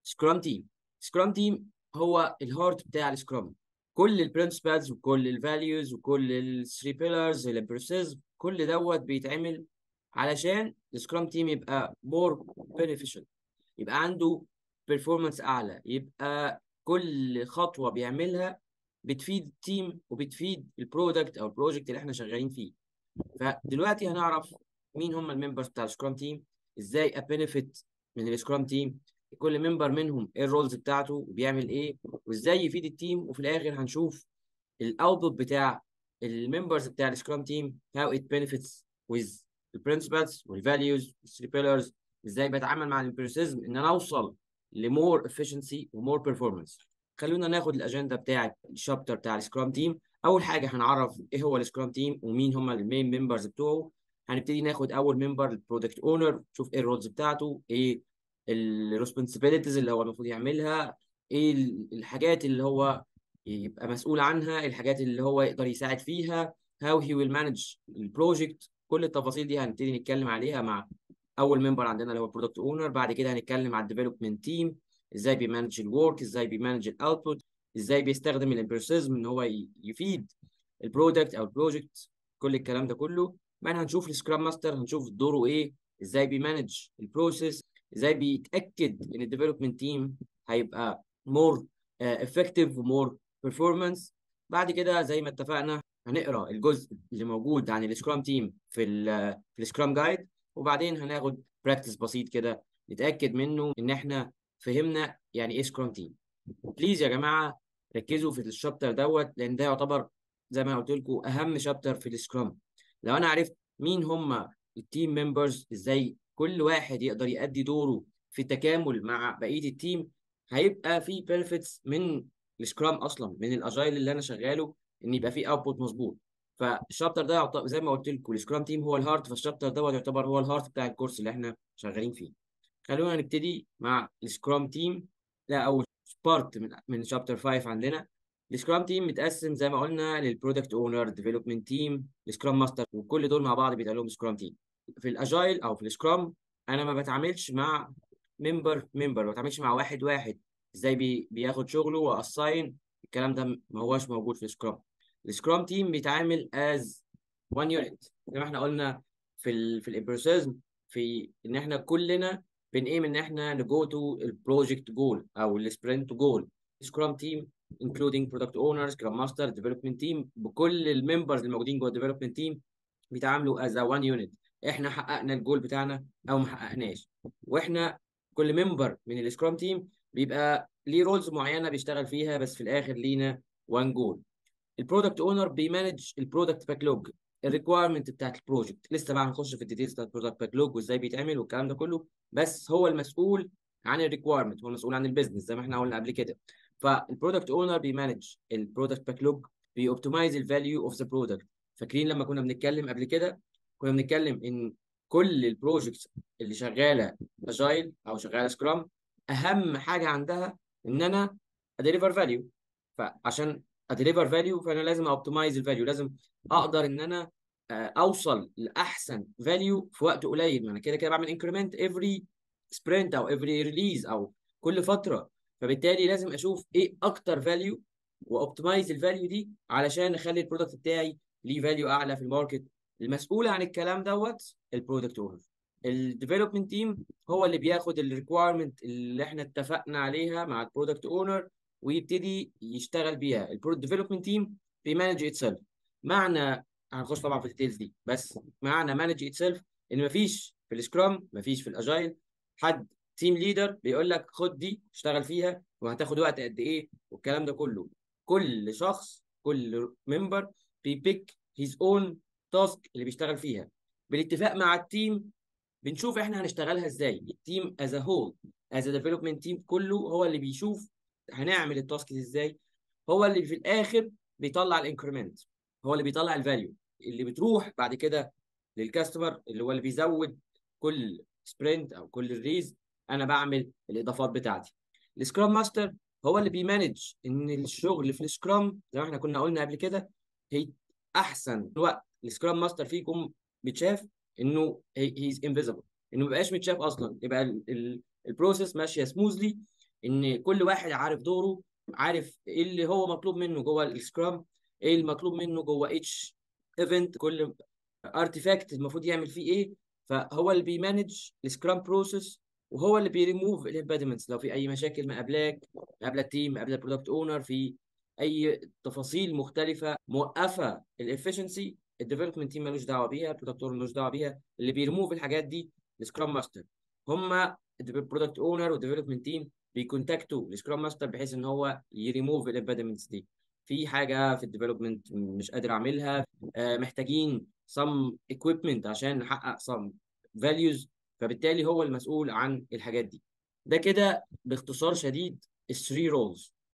سكرام تيم سكرام تيم هو الهارت بتاع السكرام كل البرنسبلز وكل الفاليوز وكل الثري بيلرز البروسيس كل دوت بيتعمل علشان السكرام تيم يبقى مور beneficial يبقى عنده performance اعلى يبقى كل خطوه بيعملها بتفيد التيم وبتفيد البرودكت او البروجكت اللي احنا شغالين فيه فدلوقتي هنعرف مين هم الممبرز بتاع السكرام تيم ازاي ابنفيت من السكرام تيم كل ممبر منهم ايه الرولز بتاعته وبيعمل ايه وازاي يفيد التيم وفي الاخر هنشوف الاوتبوت بتاع الممبرز بتاع السكرام تيم how it benefits with the principles والvalues والثري pillars ازاي بتعامل مع الامبيرسيزم ان انا اوصل لمور efficiency ومور performance خلونا ناخد الاجنده بتاعه الشابتر بتاع السكرام تيم اول حاجه هنعرف ايه هو السكرام تيم ومين هم المين ممبرز بتوعه هنبتدي ناخد اول ممبر البرودكت اونر نشوف ايه الرولز بتاعته ايه الريسبونسبيلتيز اللي هو المفروض يعملها ايه الحاجات اللي هو يبقى مسؤول عنها الحاجات اللي هو يقدر يساعد فيها how he will manage البروجكت كل التفاصيل دي هنبتدي نتكلم عليها مع اول ممبر عندنا اللي هو البرودكت اونر بعد كده هنتكلم على الديفلوبمنت تيم ازاي بيمانج الورك ازاي بيمانج الاوتبوت ازاي بيستخدم الامبرسيزم ان هو يفيد البرودكت او البروجكت كل الكلام ده كله بعدين هنشوف السكرام ماستر هنشوف دوره ايه ازاي بيمانج البروسيس ازاي بيتاكد ان الديفلوبمنت تيم هيبقى مور افكتيف ومور بيرفورمانس بعد كده زي ما اتفقنا هنقرا الجزء اللي موجود عن السكرام تيم في ال في السكرام جايد وبعدين هناخد براكتس بسيط كده نتاكد منه ان احنا فهمنا يعني ايه سكرام تيم بليز يا جماعه ركزوا في الشابتر دوت لان ده يعتبر زي ما قلت لكم اهم شابتر في السكرام لو انا عرفت مين هم التيم ممبرز ازاي كل واحد يقدر يأدي دوره في التكامل مع بقيه التيم هيبقى في بنفيتس من السكرام اصلا من الاجايل اللي انا شغاله ان يبقى في اوتبوت مظبوط فالشابتر ده يعتبر زي ما قلت لكم السكرام تيم هو الهارت فالشابتر دوت يعتبر هو الهارت بتاع الكورس اللي احنا شغالين فيه خلونا نبتدي مع السكرام تيم ده اول بارت من من شابتر 5 عندنا السكرام تيم متقسم زي ما قلنا للبرودكت اونر ديفلوبمنت تيم السكرام ماستر وكل دول مع بعض بيتقال لهم سكرام تيم في الاجايل او في السكرام انا ما بتعاملش مع ممبر ممبر ما بتعاملش مع واحد واحد ازاي بي بياخد شغله واساين الكلام ده ما هوش موجود في السكرام السكرام تيم بيتعامل از وان يونت زي ما احنا قلنا في ال في الامبرسيزم في ان احنا كلنا بنقيم ان احنا نجو تو البروجكت جول او السبرنت جول سكرام تيم including product owners, scrum master, development team بكل الممبرز الموجودين جوه الديفلوبمنت تيم بيتعاملوا as a one unit احنا حققنا الجول بتاعنا او ما حققناش واحنا كل ممبر من السكرام تيم بيبقى ليه رولز معينه بيشتغل فيها بس في الاخر لينا وان جول البرودكت اونر بيمانج البرودكت باكلوج الريكوايرمنت بتاعت البروجكت لسه بقى هنخش في الديتيلز بتاعت البرودكت باكلوج وازاي بيتعمل والكلام ده كله بس هو المسؤول عن الريكوايرمنت هو المسؤول عن البيزنس زي ما احنا قلنا قبل كده فالبرودكت اونر بيمانج البرودكت باكلوج بيوبتمايز الفاليو اوف ذا برودكت فاكرين لما كنا بنتكلم قبل كده كنا بنتكلم ان كل البروجكتس اللي شغاله اجايل او شغاله سكرام اهم حاجه عندها ان انا اديليفر فاليو فعشان اديليفر فاليو فانا لازم اوبتمايز الفاليو لازم اقدر ان انا اوصل لاحسن فاليو في وقت قليل ما انا كده كده بعمل انكريمنت افري سبرنت او افري ريليز او كل فتره فبالتالي لازم اشوف ايه اكتر فاليو واوبتمايز الفاليو دي علشان اخلي البرودكت بتاعي ليه فاليو اعلى في الماركت المسؤول عن الكلام دوت البرودكت اونر الديفلوبمنت تيم هو اللي بياخد الريكوايرمنت اللي احنا اتفقنا عليها مع البرودكت اونر ويبتدي يشتغل بيها البرودكت ديفلوبمنت تيم بيمانج اتسيلف معنى هنخش طبعا في الديتيلز دي بس معنى مانج اتسيلف ان مفيش في السكرام مفيش في الاجايل حد تيم ليدر بيقول لك خد دي اشتغل فيها وهتاخد وقت قد ايه والكلام ده كله كل شخص كل ممبر بيبيك هيز اون تاسك اللي بيشتغل فيها بالاتفاق مع التيم بنشوف احنا هنشتغلها ازاي التيم از هول از ديفلوبمنت تيم كله هو اللي بيشوف هنعمل التاسك ازاي هو اللي في الاخر بيطلع الانكريمنت هو اللي بيطلع الفاليو اللي بتروح بعد كده للكاستمر اللي هو اللي بيزود كل سبرنت او كل ريز انا بعمل الاضافات بتاعتي السكرام ماستر هو اللي بيمانج ان الشغل في السكرام زي ما احنا كنا قلنا قبل كده هي احسن وقت السكرام ماستر فيكم بيتشاف انه هيز انفيزبل انه ما يبقاش متشاف اصلا يبقى البروسيس ماشيه سموزلي ان كل واحد عارف دوره عارف ايه اللي هو مطلوب منه جوه السكرام ايه المطلوب منه جوه اتش ايفنت كل ارتيفاكت المفروض يعمل فيه ايه فهو اللي بيمانج السكرام بروسيس وهو اللي بيريموف الامبيدمنتس لو في اي مشاكل مقابلاك مقابله التيم مقابله البرودكت اونر في اي تفاصيل مختلفه موقفه الافشنسي الديفلوبمنت تيم ملوش دعوه بيها البرودكت اونر ملوش دعوه بيها اللي بيريموف الحاجات دي السكرام ماستر هم البرودكت اونر والديفلوبمنت تيم بيكونتاكتوا السكرام ماستر بحيث ان هو يريموف الامبيدمنتس دي في حاجه في الديفلوبمنت مش قادر اعملها آه، محتاجين some equipment عشان نحقق some values فبالتالي هو المسؤول عن الحاجات دي ده كده باختصار شديد الثري رولز